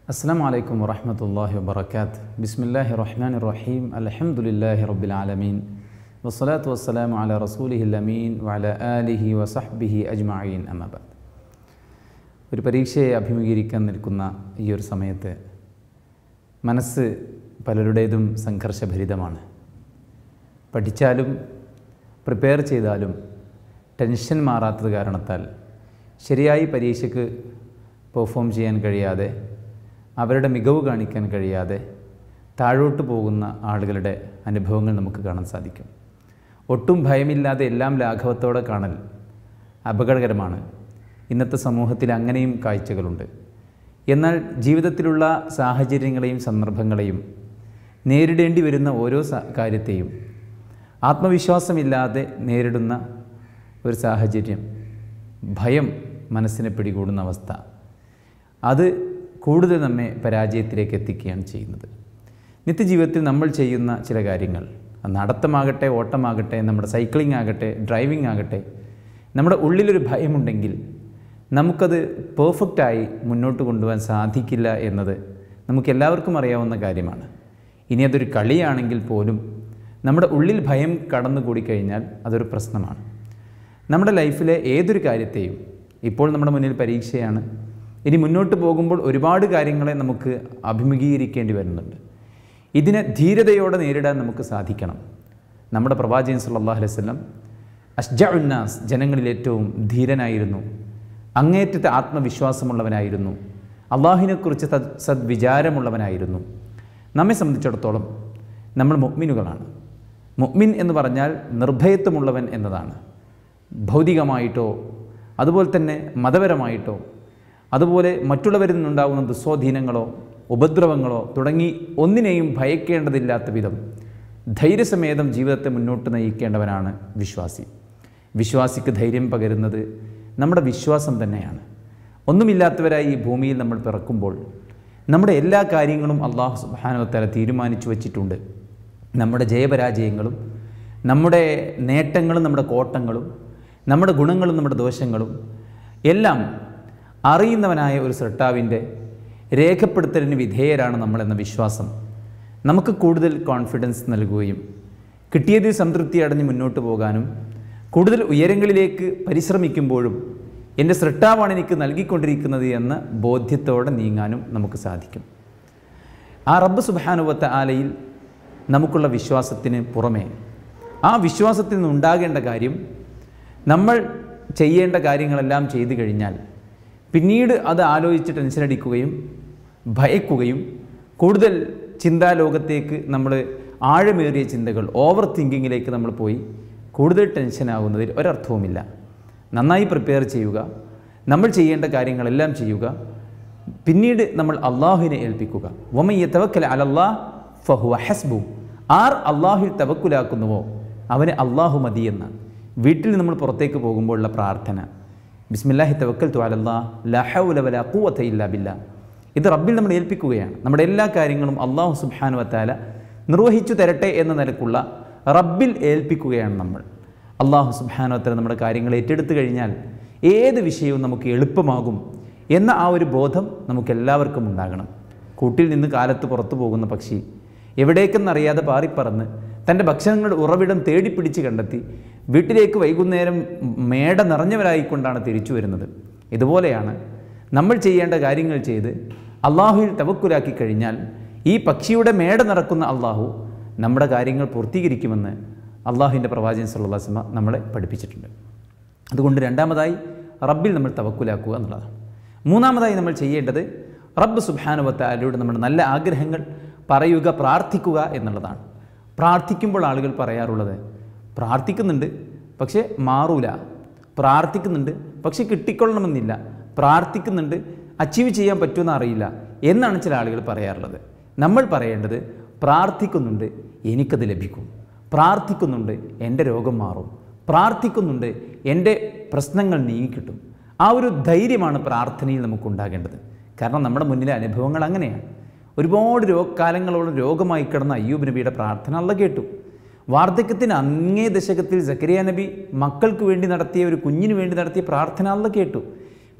السلام عليكم ورحمة الله وبركاته بسم الله الرحمن الرحيم الحمد لله رب العالمين والصلاة والسلام على رسوله الأمين وعلى آله وصحبه أجمعين أما بعد ഒരു പരീക്ഷയെ അഭിമുഖീകരിക്കാൻ നിൽക്കുന്ന ഈ ഒരു സമയത്ത് മനസ്സ് പലരുടേതും സംഘർഷഭരിതമാണ് പഠിച്ചാലും പ്രിപ്പയർ ചെയ്താലും ടെൻഷൻ മാറാത്തത് കാരണത്താൽ ശരിയായി പരീക്ഷയ്ക്ക് പെർഫോം ചെയ്യാൻ കഴിയാതെ അവരുടെ മികവ് കാണിക്കാൻ കഴിയാതെ താഴോട്ട് പോകുന്ന ആളുകളുടെ അനുഭവങ്ങൾ നമുക്ക് കാണാൻ സാധിക്കും ഒട്ടും ഭയമില്ലാതെ എല്ലാം ലാഘവത്തോടെ കാണൽ അപകടകരമാണ് ഇന്നത്തെ സമൂഹത്തിൽ അങ്ങനെയും കാഴ്ചകളുണ്ട് എന്നാൽ ജീവിതത്തിലുള്ള സാഹചര്യങ്ങളെയും സന്ദർഭങ്ങളെയും നേരിടേണ്ടി വരുന്ന ഓരോ സ- കാര്യത്തെയും ആത്മവിശ്വാസമില്ലാതെ നേരിടുന്ന ഒരു സാഹചര്യം ഭയം മനസ്സിനെ പിടികൂടുന്ന അവസ്ഥ അത് കൂടുതൽ നമ്മെ പരാജയത്തിലേക്ക് എത്തിക്കുകയാണ് ചെയ്യുന്നത് നിത്യജീവിതത്തിൽ നമ്മൾ ചെയ്യുന്ന ചില കാര്യങ്ങൾ അത് നടത്തമാകട്ടെ ഓട്ടമാകട്ടെ നമ്മുടെ സൈക്ലിംഗ് ആകട്ടെ ഡ്രൈവിംഗ് ആകട്ടെ നമ്മുടെ ഉള്ളിലൊരു ഭയമുണ്ടെങ്കിൽ നമുക്കത് പെർഫെക്റ്റായി മുന്നോട്ട് കൊണ്ടുപോകാൻ സാധിക്കില്ല എന്നത് നമുക്കെല്ലാവർക്കും അറിയാവുന്ന കാര്യമാണ് ഇനി അതൊരു കളിയാണെങ്കിൽ പോലും നമ്മുടെ ഉള്ളിൽ ഭയം കടന്നുകൂടി കഴിഞ്ഞാൽ അതൊരു പ്രശ്നമാണ് നമ്മുടെ ലൈഫിലെ ഏതൊരു കാര്യത്തെയും ഇപ്പോൾ നമ്മുടെ മുന്നിൽ പരീക്ഷയാണ് ഇനി മുന്നോട്ട് പോകുമ്പോൾ ഒരുപാട് കാര്യങ്ങളെ നമുക്ക് അഭിമുഖീകരിക്കേണ്ടി വരുന്നുണ്ട് ഇതിനെ ധീരതയോടെ നേരിടാൻ നമുക്ക് സാധിക്കണം നമ്മുടെ പ്രവാചകൻ സല്ലല്ലാഹു അലൈഹി വസല്ലം അഷ്ജഉന്നാസ് ജനങ്ങളിൽ ഏറ്റവും ധീരനായിരുന്നു അങ്ങേറ്റത്തെ ആത്മവിശ്വാസമുള്ളവനായിരുന്നു അള്ളാഹിനെക്കുറിച്ച് തദ് സദ്വിചാരമുള്ളവനായിരുന്നു നമ്മെ സംബന്ധിച്ചിടത്തോളം നമ്മൾ മുഅ്മിനുകളാണ് മുഅ്മിൻ എന്ന് പറഞ്ഞാൽ നിർഭയത്വമുള്ളവൻ എന്നതാണ് ഭൗതികമായിട്ടോ അതുപോലെ തന്നെ മതപരമായിട്ടോ അതുപോലെ മറ്റുള്ളവരിൽ നിന്നുണ്ടാകുന്ന ദുസ്വാധീനങ്ങളോ ഉപദ്രവങ്ങളോ തുടങ്ങി ഒന്നിനെയും ഭയക്കേണ്ടതില്ലാത്ത വിധം ധൈര്യസമേതം ജീവിതത്തെ മുന്നോട്ട് നയിക്കേണ്ടവനാണ് വിശ്വാസി വിശ്വാസിക്ക് ധൈര്യം പകരുന്നത് നമ്മുടെ വിശ്വാസം തന്നെയാണ് ഒന്നുമില്ലാത്തവരായി ഈ ഭൂമിയിൽ നമ്മൾ പിറക്കുമ്പോൾ നമ്മുടെ എല്ലാ കാര്യങ്ങളും അള്ളാഹു സുബാനുവത്തല തീരുമാനിച്ചു വച്ചിട്ടുണ്ട് നമ്മുടെ ജയപരാജയങ്ങളും നമ്മുടെ നേട്ടങ്ങളും നമ്മുടെ കോട്ടങ്ങളും നമ്മുടെ ഗുണങ്ങളും നമ്മുടെ ദോഷങ്ങളും എല്ലാം അറിയുന്നവനായ ഒരു സൃഷ്ടാവിൻ്റെ രേഖപ്പെടുത്തലിന് വിധേയരാണ് നമ്മളെന്ന വിശ്വാസം നമുക്ക് കൂടുതൽ കോൺഫിഡൻസ് നൽകുകയും കിട്ടിയതിൽ സംതൃപ്തി അടഞ്ഞ് മുന്നോട്ട് പോകാനും കൂടുതൽ ഉയരങ്ങളിലേക്ക് പരിശ്രമിക്കുമ്പോഴും എൻ്റെ സൃഷ്ടാവാണ് എനിക്ക് നൽകിക്കൊണ്ടിരിക്കുന്നത് എന്ന ബോധ്യത്തോടെ നീങ്ങാനും നമുക്ക് സാധിക്കും ആ റബ്ബ് സുബാനുവത്ത ആലയിൽ നമുക്കുള്ള വിശ്വാസത്തിന് പുറമേ ആ വിശ്വാസത്തിൽ നിന്നുണ്ടാകേണ്ട കാര്യം നമ്മൾ ചെയ്യേണ്ട കാര്യങ്ങളെല്ലാം ചെയ്തു കഴിഞ്ഞാൽ പിന്നീട് അത് ആലോചിച്ച് ടെൻഷനടിക്കുകയും ഭയക്കുകയും കൂടുതൽ ചിന്താലോകത്തേക്ക് നമ്മൾ ആഴമേറിയ ചിന്തകൾ ഓവർ തിങ്കിങ്ങിലേക്ക് നമ്മൾ പോയി കൂടുതൽ ടെൻഷനാകുന്നതിൽ ഒരർത്ഥവുമില്ല നന്നായി പ്രിപ്പയർ ചെയ്യുക നമ്മൾ ചെയ്യേണ്ട കാര്യങ്ങളെല്ലാം ചെയ്യുക പിന്നീട് നമ്മൾ അള്ളാഹുവിനെ ഏൽപ്പിക്കുക വമയ്യ തവക്കൽ അലല്ലാ ഫഹുവ ഹസ്ബു ആർ അള്ളാഹുൽ തവക്കുലാക്കുന്നുവോ അവന് അള്ളാഹു മതി എന്നാണ് വീട്ടിൽ നമ്മൾ പുറത്തേക്ക് പോകുമ്പോഴുള്ള പ്രാർത്ഥന ബിസ്മില്ലാഹി തവക്കൽ തു അലല്ലാ ലഹൗല വല ഖുവത ഇല്ലാ ബില്ലാ ഇത് റബ്ബിൽ നമ്മൾ ഏൽപ്പിക്കുകയാണ് നമ്മുടെ എല്ലാ കാര്യങ്ങളും അള്ളാഹു സുബ്ഹാനു വത്താല നിർവഹിച്ചു തരട്ടെ എന്ന നിലക്കുള്ള റബ്ബിൽ ഏൽപ്പിക്കുകയാണ് നമ്മൾ അള്ളാഹു സുബ്ഹാനു വത്താല നമ്മുടെ കാര്യങ്ങൾ ഏറ്റെടുത്തു കഴിഞ്ഞാൽ ഏത് വിഷയവും നമുക്ക് എളുപ്പമാകും എന്ന ആ ഒരു ബോധം നമുക്കെല്ലാവർക്കും ഉണ്ടാകണം കൂട്ടിൽ നിന്ന് കാലത്ത് പുറത്തു പോകുന്ന പക്ഷി എവിടേക്കെന്നറിയാതെ പാറിപ്പറന്ന് തൻ്റെ ഭക്ഷണങ്ങളുടെ ഉറവിടം തേടിപ്പിടിച്ച് കണ്ടെത്തി വീട്ടിലേക്ക് വൈകുന്നേരം മേട നിറഞ്ഞവരായിക്കൊണ്ടാണ് തിരിച്ചു വരുന്നത് ഇതുപോലെയാണ് നമ്മൾ ചെയ്യേണ്ട കാര്യങ്ങൾ ചെയ്ത് അള്ളാഹുവിൽ തവക്കുലാക്കി കഴിഞ്ഞാൽ ഈ പക്ഷിയുടെ മേട നിറക്കുന്ന അള്ളാഹു നമ്മുടെ കാര്യങ്ങൾ പൂർത്തീകരിക്കുമെന്ന് അള്ളാഹുവിൻ്റെ പ്രവാചകൻ സല്ലാസ്മ നമ്മളെ പഠിപ്പിച്ചിട്ടുണ്ട് അതുകൊണ്ട് രണ്ടാമതായി റബ്ബിൽ നമ്മൾ തവക്കുലാക്കുക എന്നുള്ളതാണ് മൂന്നാമതായി നമ്മൾ ചെയ്യേണ്ടത് റബ്ബ് സുബാനുവത്താലൂടെ നമ്മുടെ നല്ല ആഗ്രഹങ്ങൾ പറയുക പ്രാർത്ഥിക്കുക എന്നുള്ളതാണ് പ്രാർത്ഥിക്കുമ്പോൾ ആളുകൾ പറയാറുള്ളത് പ്രാർത്ഥിക്കുന്നുണ്ട് പക്ഷേ മാറൂല പ്രാർത്ഥിക്കുന്നുണ്ട് പക്ഷേ കിട്ടിക്കൊള്ളണമെന്നില്ല പ്രാർത്ഥിക്കുന്നുണ്ട് അച്ചീവ് ചെയ്യാൻ പറ്റുമെന്ന് അറിയില്ല എന്നാണ് ചില ആളുകൾ പറയാറുള്ളത് നമ്മൾ പറയേണ്ടത് പ്രാർത്ഥിക്കുന്നുണ്ട് എനിക്കത് ലഭിക്കും പ്രാർത്ഥിക്കുന്നുണ്ട് എൻ്റെ രോഗം മാറും പ്രാർത്ഥിക്കുന്നുണ്ട് എൻ്റെ പ്രശ്നങ്ങൾ നീങ്ങിക്കിട്ടും ആ ഒരു ധൈര്യമാണ് പ്രാർത്ഥനയിൽ നമുക്കുണ്ടാകേണ്ടത് കാരണം നമ്മുടെ മുന്നിലെ അനുഭവങ്ങൾ അങ്ങനെയാണ് ഒരുപാട് രോ കാലങ്ങളോളം രോഗമായി കിടന്ന അയ്യൂബ് നബിയുടെ പ്രാർത്ഥന അല്ല കേട്ടു വാർദ്ധക്യത്തിന് അങ്ങേ ദശകത്തിൽ സക്കരിയ നബി മക്കൾക്ക് വേണ്ടി നടത്തിയ ഒരു കുഞ്ഞിന് വേണ്ടി നടത്തിയ പ്രാർത്ഥന അല്ല കേട്ടു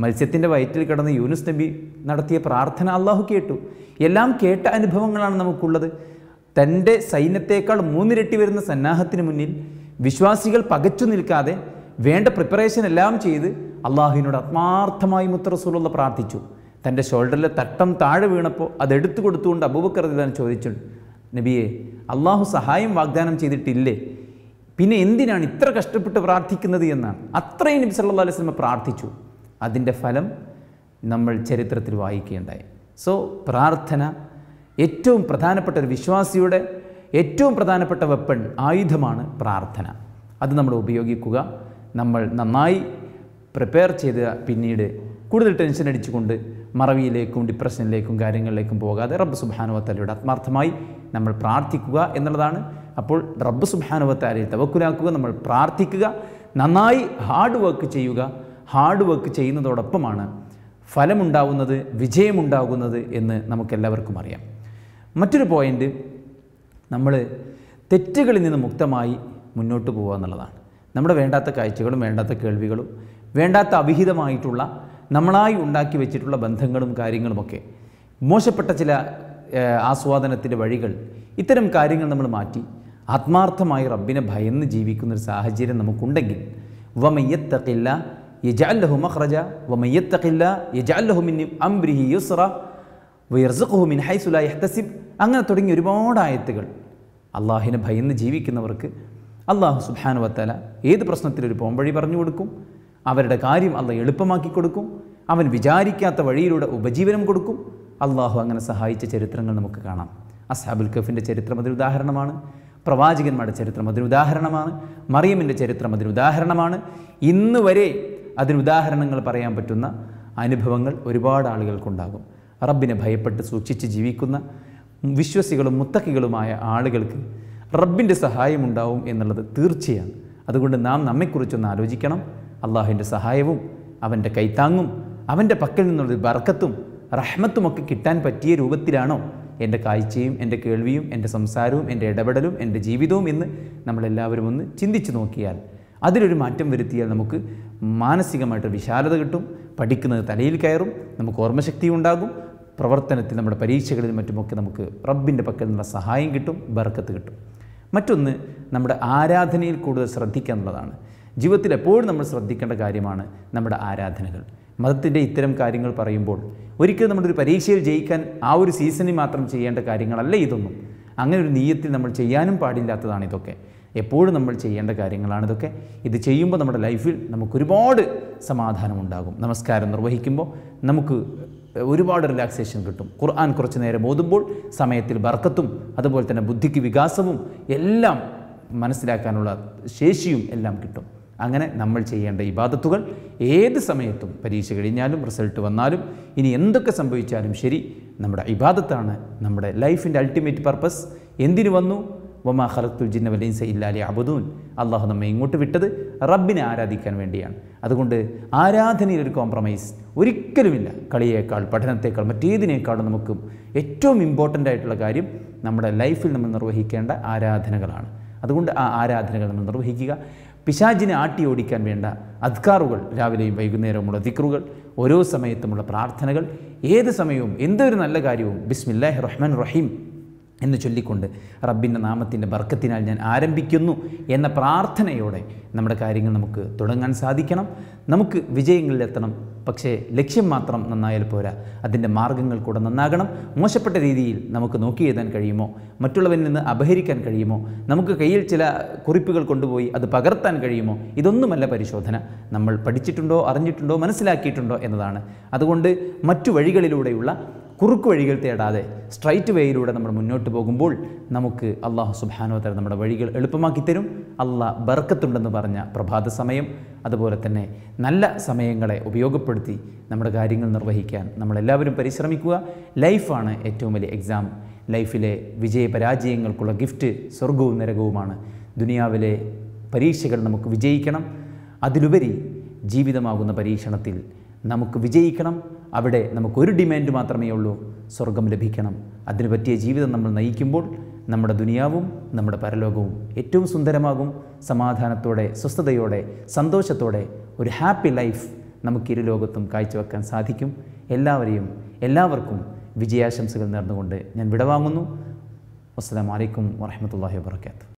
മത്സ്യത്തിൻ്റെ വയറ്റിൽ കിടന്ന് യൂനുസ് നബി നടത്തിയ പ്രാർത്ഥന അള്ളാഹു കേട്ടു എല്ലാം കേട്ട അനുഭവങ്ങളാണ് നമുക്കുള്ളത് തൻ്റെ സൈന്യത്തേക്കാൾ മൂന്നിരട്ടി വരുന്ന സന്നാഹത്തിന് മുന്നിൽ വിശ്വാസികൾ പകച്ചു നിൽക്കാതെ വേണ്ട പ്രിപ്പറേഷൻ എല്ലാം ചെയ്ത് അള്ളാഹുവിനോട് ആത്മാർത്ഥമായി മുത്തറസൂലുള്ള പ്രാർത്ഥിച്ചു തൻ്റെ ഷോൾഡറിലെ തട്ടം താഴെ വീണപ്പോൾ അതെടുത്തു കൊടുത്തുകൊണ്ട് അബൂബക്കർ റളിയല്ലാഹു അൻഹു ചോദിച്ചു നബിയെ അള്ളാഹു സഹായം വാഗ്ദാനം ചെയ്തിട്ടില്ലേ പിന്നെ എന്തിനാണ് ഇത്ര കഷ്ടപ്പെട്ട് പ്രാർത്ഥിക്കുന്നത് എന്നാണ് അത്രയും നബി സല്ലല്ലാഹു അലൈഹി വസല്ലം പ്രാർത്ഥിച്ചു അതിൻ്റെ ഫലം നമ്മൾ ചരിത്രത്തിൽ വായിക്കുകയുണ്ടായി സോ പ്രാർത്ഥന ഏറ്റവും പ്രധാനപ്പെട്ട ഒരു വിശ്വാസിയുടെ ഏറ്റവും പ്രധാനപ്പെട്ട വെപ്പൺ ആയുധമാണ് പ്രാർത്ഥന അത് നമ്മൾ ഉപയോഗിക്കുക നമ്മൾ നന്നായി പ്രിപ്പയർ ചെയ്ത് പിന്നീട് കൂടുതൽ ടെൻഷൻ അടിച്ചുകൊണ്ട് മറവിയിലേക്കും ഡിപ്രഷനിലേക്കും കാര്യങ്ങളിലേക്കും പോകാതെ റബ്ബ് സുബാനുവത്തലയുടെ ആത്മാർത്ഥമായി നമ്മൾ പ്രാർത്ഥിക്കുക എന്നുള്ളതാണ് അപ്പോൾ റബ്ബ് സുബാനുവത്താലയിൽ തവക്കുലാക്കുക നമ്മൾ പ്രാർത്ഥിക്കുക നന്നായി ഹാർഡ് വർക്ക് ചെയ്യുക ഹാർഡ് വർക്ക് ചെയ്യുന്നതോടൊപ്പമാണ് ഫലമുണ്ടാവുന്നത് വിജയമുണ്ടാകുന്നത് എന്ന് നമുക്കെല്ലാവർക്കും അറിയാം മറ്റൊരു പോയിൻ്റ് നമ്മൾ തെറ്റുകളിൽ നിന്ന് മുക്തമായി മുന്നോട്ട് പോകുക എന്നുള്ളതാണ് നമ്മുടെ വേണ്ടാത്ത കാഴ്ചകളും വേണ്ടാത്ത കേൾവികളും വേണ്ടാത്ത അവിഹിതമായിട്ടുള്ള നമ്മളായി ഉണ്ടാക്കി വെച്ചിട്ടുള്ള ബന്ധങ്ങളും കാര്യങ്ങളുമൊക്കെ മോശപ്പെട്ട ചില ഏഹ്, ആസ്വാദനത്തിൻ്റെ വഴികൾ ഇത്തരം കാര്യങ്ങൾ നമ്മൾ മാറ്റി ആത്മാർത്ഥമായി റബ്ബിനെ ഭയന്ന് ജീവിക്കുന്ന ഒരു സാഹചര്യം നമുക്കുണ്ടെങ്കിൽ വമയ്യത്തക്കില്ല യജാല്ലഹു മഖ്റജ വമയ്യത്തക്കില്ല യജാല്ലഹു മിൻ അംരിഹി യുസ്റ വയർസുഖു മിൻ ഹൈസു ലാ യഹ്തസിബ് അങ്ങനെ തുടങ്ങിയ ഒരുപാട് ആയത്തുകൾ അള്ളാഹിനെ ഭയന്ന് ജീവിക്കുന്നവർക്ക് അള്ളാഹു സുബ്ഹാനു വത്തല ഏത് പ്രശ്നത്തിലൊരു പോംവഴി പറഞ്ഞു കൊടുക്കും അവരുടെ കാര്യം അള്ളാഹ് എളുപ്പമാക്കി കൊടുക്കും അവൻ വിചാരിക്കാത്ത വഴിയിലൂടെ ഉപജീവനം കൊടുക്കും അള്ളാഹു അങ്ങനെ സഹായിച്ച ചരിത്രങ്ങൾ നമുക്ക് കാണാം അസ്ഹാബുൽ കഫിൻ്റെ ചരിത്രം അതിന് ഉദാഹരണമാണ് പ്രവാചകന്മാരുടെ ചരിത്രം അതിന് ഉദാഹരണമാണ് മറിയമിൻ്റെ ചരിത്രം അതിന് ഉദാഹരണമാണ് ഇന്ന് വരെ അതിന് ഉദാഹരണങ്ങൾ പറയാൻ പറ്റുന്ന അനുഭവങ്ങൾ ഒരുപാട് ആളുകൾക്കുണ്ടാകും റബ്ബിനെ ഭയപ്പെട്ട് സൂക്ഷിച്ച് ജീവിക്കുന്ന വിശ്വസികളും മുത്തക്കികളുമായ ആളുകൾക്ക് റബ്ബിൻ്റെ സഹായമുണ്ടാവും എന്നുള്ളത് തീർച്ചയാണ് അതുകൊണ്ട് നാം നമ്മെക്കുറിച്ചൊന്ന് ആലോചിക്കണം അള്ളാഹുവിൻ്റെ സഹായവും അവൻ്റെ കൈത്താങ്ങും അവൻ്റെ പക്കൽ നിന്നുള്ള ബർക്കത്തും റഹ്മത്തുമൊക്കെ കിട്ടാൻ പറ്റിയ രൂപത്തിലാണോ എൻ്റെ കാഴ്ചയും എൻ്റെ കേൾവിയും എൻ്റെ സംസാരവും എൻ്റെ ഇടപെടലും എൻ്റെ ജീവിതവും എന്ന് നമ്മളെല്ലാവരും ഒന്ന് ചിന്തിച്ചു നോക്കിയാൽ അതിലൊരു മാറ്റം വരുത്തിയാൽ നമുക്ക് മാനസികമായിട്ട് വിശാലത കിട്ടും പഠിക്കുന്നത് തലയിൽ കയറും നമുക്ക് ഓർമ്മശക്തി ഉണ്ടാകും പ്രവർത്തനത്തിൽ നമ്മുടെ പരീക്ഷകളിലും മറ്റുമൊക്കെ നമുക്ക് റബ്ബിൻ്റെ പക്കൽ നിന്നുള്ള സഹായം കിട്ടും ബർക്കത്ത് കിട്ടും മറ്റൊന്ന് നമ്മുടെ ആരാധനയിൽ കൂടുതൽ ശ്രദ്ധിക്കുക എന്നുള്ളതാണ് ജീവിതത്തിൽ എപ്പോഴും നമ്മൾ ശ്രദ്ധിക്കേണ്ട കാര്യമാണ് നമ്മുടെ ആരാധനകൾ മതത്തിൻ്റെ ഇത്തരം കാര്യങ്ങൾ പറയുമ്പോൾ ഒരിക്കലും നമ്മുടെ ഒരു പരീക്ഷയിൽ ജയിക്കാൻ ആ ഒരു സീസണിൽ മാത്രം ചെയ്യേണ്ട കാര്യങ്ങളല്ല ഇതൊന്നും അങ്ങനെ ഒരു നീയത്തിൽ നമ്മൾ ചെയ്യാനും പാടില്ലാത്തതാണ് ഇതൊക്കെ എപ്പോഴും നമ്മൾ ചെയ്യേണ്ട കാര്യങ്ങളാണ് ഇതൊക്കെ ഇത് ചെയ്യുമ്പോൾ നമ്മുടെ ലൈഫിൽ നമുക്കൊരുപാട് സമാധാനം ഉണ്ടാകും നമസ്കാരം നിർവഹിക്കുമ്പോൾ നമുക്ക് ഒരുപാട് റിലാക്സേഷൻ കിട്ടും ഖുർആൻ കുറച്ച് നേരം ഓതുമ്പോൾ സമയത്തിൽ ബർക്കത്തും അതുപോലെ തന്നെ ബുദ്ധിക്ക് വികാസവും എല്ലാം മനസ്സിലാക്കാനുള്ള ശേഷിയും എല്ലാം കിട്ടും അങ്ങനെ നമ്മൾ ചെയ്യേണ്ട ഇബാദത്തുകൾ ഏത് സമയത്തും പരീക്ഷ കഴിഞ്ഞാലും റിസൾട്ട് വന്നാലും ഇനി എന്തൊക്കെ സംഭവിച്ചാലും ശരി നമ്മുടെ ഇബാദത്താണ് നമ്മുടെ ലൈഫിൻ്റെ അൾട്ടിമേറ്റ് പർപ്പസ് എന്തിനു വന്നു വമാ ഖലത്തുൽ ജിന്ന വലൈൻസ ഇല്ലാലി അബുദൂൻ അള്ളാഹു നമ്മെ ഇങ്ങോട്ട് വിട്ടത് റബ്ബിനെ ആരാധിക്കാൻ വേണ്ടിയാണ് അതുകൊണ്ട് ആരാധനയിൽ ഒരു കോംപ്രമൈസ് ഒരിക്കലുമില്ല കളിയേക്കാൾ പഠനത്തേക്കാൾ മറ്റേതിനേക്കാളും നമുക്ക് ഏറ്റവും ഇമ്പോർട്ടൻ്റ് ആയിട്ടുള്ള കാര്യം നമ്മുടെ ലൈഫിൽ നമ്മൾ നിർവഹിക്കേണ്ട ആരാധനകളാണ് അതുകൊണ്ട് ആ ആരാധനകൾ നമ്മൾ നിർവഹിക്കുക പിശാജിനെ ആട്ടി ഓടിക്കാൻ വേണ്ട അദ്കാറുകൾ രാവിലെയും വൈകുന്നേരവുമുള്ള ദിക്റുകൾ ഓരോ സമയത്തുമുള്ള പ്രാർത്ഥനകൾ ഏത് സമയവും എന്തൊരു നല്ല കാര്യവും ബിസ്മില്ലാഹി റഹ്മാൻ റഹീം എന്ന് ചൊല്ലിക്കൊണ്ട് റബ്ബിൻ്റെ നാമത്തിൻ്റെ ബർക്കത്തിനാൽ ഞാൻ ആരംഭിക്കുന്നു എന്ന പ്രാർത്ഥനയോടെ നമ്മുടെ കാര്യങ്ങൾ നമുക്ക് തുടങ്ങാൻ സാധിക്കണം നമുക്ക് വിജയങ്ങളിലെത്തണം പക്ഷേ ലക്ഷ്യം മാത്രം നന്നായാൽ പോരാ അതിൻ്റെ മാർഗങ്ങൾ കൂടെ നന്നാകണം മോശപ്പെട്ട രീതിയിൽ നമുക്ക് നോക്കി എഴുതാൻ കഴിയുമോ മറ്റുള്ളവരിൽ നിന്ന് അപഹരിക്കാൻ കഴിയുമോ നമുക്ക് കയ്യിൽ ചില കുറിപ്പുകൾ കൊണ്ടുപോയി അത് പകർത്താൻ കഴിയുമോ ഇതൊന്നുമല്ല പരിശോധന നമ്മൾ പഠിച്ചിട്ടുണ്ടോ അറിഞ്ഞിട്ടുണ്ടോ മനസ്സിലാക്കിയിട്ടുണ്ടോ എന്നതാണ് അതുകൊണ്ട് മറ്റു വഴികളിലൂടെയുള്ള കുറുക്കു വഴികൾ തേടാതെ സ്ട്രൈറ്റ് വേയിലൂടെ നമ്മൾ മുന്നോട്ട് പോകുമ്പോൾ നമുക്ക് അള്ളാഹു സുബാനോ തരം നമ്മുടെ വഴികൾ എളുപ്പമാക്കി തരും അള്ളാഹ് ബർക്കത്തുണ്ടെന്ന് പറഞ്ഞ പ്രഭാത സമയം അതുപോലെ തന്നെ നല്ല സമയങ്ങളെ ഉപയോഗപ്പെടുത്തി നമ്മുടെ കാര്യങ്ങൾ നിർവഹിക്കാൻ നമ്മളെല്ലാവരും പരിശ്രമിക്കുക ലൈഫാണ് ഏറ്റവും വലിയ എക്സാം ലൈഫിലെ വിജയ പരാജയങ്ങൾക്കുള്ള ഗിഫ്റ്റ് സ്വർഗവും നരകവുമാണ് ദുനിയാവിലെ പരീക്ഷകൾ നമുക്ക് വിജയിക്കണം അതിലുപരി ജീവിതമാകുന്ന പരീക്ഷണത്തിൽ നമുക്ക് വിജയിക്കണം അവിടെ നമുക്കൊരു ഡിമാൻഡ് മാത്രമേ ഉള്ളൂ സ്വർഗം ലഭിക്കണം അതിന് പറ്റിയ ജീവിതം നമ്മൾ നയിക്കുമ്പോൾ നമ്മുടെ ദുനിയാവും നമ്മുടെ പരലോകവും ഏറ്റവും സുന്ദരമാകും സമാധാനത്തോടെ സ്വസ്ഥതയോടെ സന്തോഷത്തോടെ ഒരു ഹാപ്പി ലൈഫ് നമുക്ക് ഇരു ലോകത്തും കാഴ്ചവെക്കാൻ സാധിക്കും എല്ലാവരെയും എല്ലാവർക്കും വിജയാശംസകൾ നേർന്നുകൊണ്ട് ഞാൻ വിടവാങ്ങുന്നു അസ്സാം വലൈക്കും വാഹമത്തല്ലാഹി വാബർക്കാത്തു